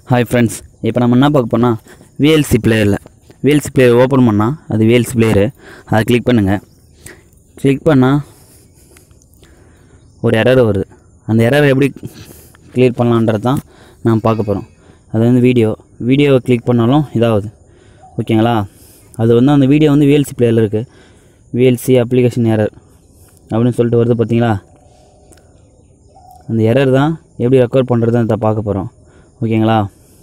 hi friends இப்போ நம்ம என்ன பார்க்க போனால் விஎல்சி பிளேயரில் விஎல்சி பிளேயர் ஓப்பன் பண்ணால் அது விஎல்சி பிளேயரு அதை கிளிக் பண்ணுங்கள் கிளிக் பண்ணால் ஒரு எரர் வருது அந்த எரர் எப்படி கிளியர் பண்ணலான்றது தான் நாம் பார்க்க போகிறோம் அது வந்து வீடியோ வீடியோவை கிளிக் பண்ணாலும் இதாகுது ஓகேங்களா அது வந்து அந்த வீடியோ வந்து விஎல்சி பிளேயரில் இருக்குது விஎல்சி அப்ளிகேஷன் எரர் அப்படின்னு சொல்லிட்டு வருது பார்த்தீங்களா அந்த எரர் தான் எப்படி ரெக்கார்ட் பண்ணுறதுன்னு பார்க்க போகிறோம் ஓகேங்களா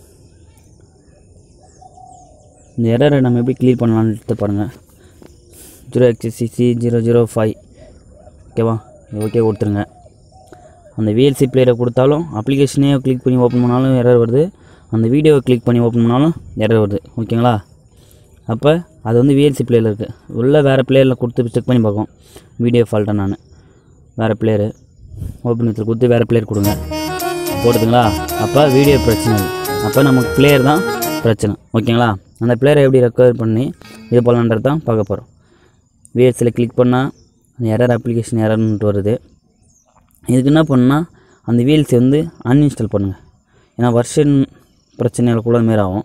இந்த எரரை நம்ம எப்படி கிளியர் பண்ணலான்ட்டு பாருங்கள் zero X C zero zero five ஓகேவா ஓகே கொடுத்துருங்க அந்த விஎல்சி பிளேயரை கொடுத்தாலும் அப்ளிகேஷனே கிளிக் பண்ணி ஓப்பன் பண்ணாலும் எரர் வருது அந்த வீடியோவை கிளிக் பண்ணி ஓப்பன் பண்ணாலும் எரர் வருது ஓகேங்களா அப்போ அது வந்து விஎல்சி பிளேயரில் இருக்குது உள்ள வேறு பிளேயரில் கொடுத்து செக் பண்ணி பார்க்கும் வீடியோ ஃபால்ட்டை நான் வேறு பிளேயரு ஓப்பன் வித்தில் கொடுத்து வேறு பிளேயர் கொடுங்க போடுதுங்களா அப்போ வீடியோ பிரச்சனை இல்லை அப்போ நமக்கு பிளேயர் தான் பிரச்சனை ஓகேங்களா அந்த பிளேயரை எப்படி ரெக்கவர் பண்ணி இது பண்ணலான்றது தான் பார்க்க போகிறோம் விஎஸ்சியில் கிளிக் பண்ணால் அந்த எரர் அப்ளிகேஷன் எரர்ன்ட்டு வருது இதுக்கு என்ன பண்ணால் அந்த விஎல்சி வந்து அன்இன்ஸ்டால் பண்ணுங்கள் ஏன்னா வருஷன் பிரச்சனையில் கூட மாரி ஆகும்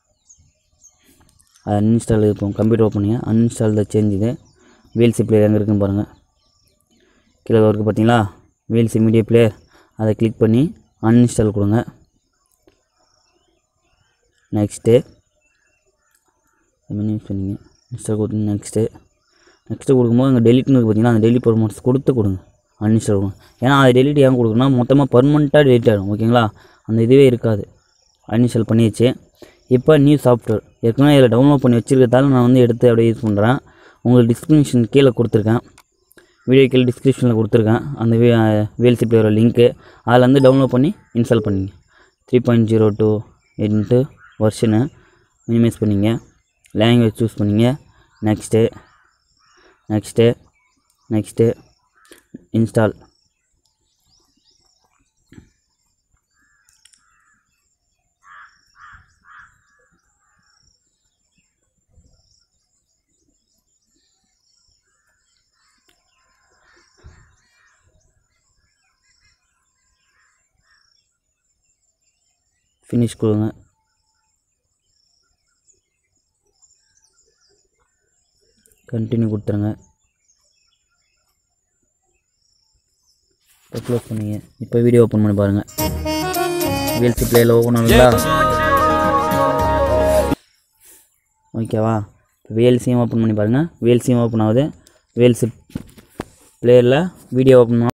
அது அன்இன்ஸ்டால் இருக்கும் கம்ப்யூட்டர் ஓப்பன் பண்ணி அன்இன்ஸ்டால் தான் சேஞ்ச் இது விஎல்சி பிளேயர் எங்கே இருக்குன்னு பாருங்கள் கீழே இருக்குது பார்த்தீங்களா விஎல்சி மீடியா பிளேயர் அதை கிளிக் பண்ணி அன்இன்ஸ்டால் கொடுங்க நெக்ஸ்ட்டு யூஸ் பண்ணிங்க இன்ஸ்டால் கொடுத்து நெக்ஸ்ட்டு நெக்ஸ்ட்டு கொடுக்கும்போது அங்கே டெலிட்னு இருக்குது பார்த்தீங்கன்னா அந்த டெலிட் பர்மனன்ஸ் கொடுத்து கொடுங்க அன்இன்ஸ்டால் கொடுங்க ஏன்னா அது டெலிட் ஏன் கொடுக்கணும்னா மொத்தமாக பர்மனெண்ட்டாக டெலிட் ஆகிடும் ஓகேங்களா அந்த இதுவே இருக்காது அன்இன்ஸ்டால் பண்ணியாச்சு இப்போ நியூ சாஃப்ட்வேர் ஏற்கனவே இதில் டவுன்லோட் பண்ணி வச்சுருக்கிறதால நான் வந்து எடுத்து அப்படியே யூஸ் பண்ணுறேன் உங்களுக்கு டிஸ்கிரிப்ஷன் கீழே கொடுத்துருக்கேன் வீடியோ கீழே டிஸ்கிரிப்ஷனில் கொடுத்துருக்கேன் அந்த விஎல்சி பிளேயரோட லிங்க்கு அதில் வந்து டவுன்லோட் பண்ணி இன்ஸ்டால் பண்ணிங்க three point zero two into வருஷனு மினிமைஸ் பண்ணிங்க லாங்குவேஜ் சூஸ் பண்ணிங்க next next next install finish கொடுங்க கண்டினியூ கொடுத்துருங்க இப்போ க்ளோஸ் பண்ணிங்க இப்போ வீடியோ ஓப்பன் பண்ணி பாருங்கள் விஎல்சி பிளேயில் ஓப்பன் ஆகுங்களா ஓகேவா விஎல்சியும் ஓப்பன் பண்ணி பாருங்கள் விஎல்சியும் ஓப்பன் ஆகுது விஎல்சி பிளேயரில் வீடியோ ஓப்பன்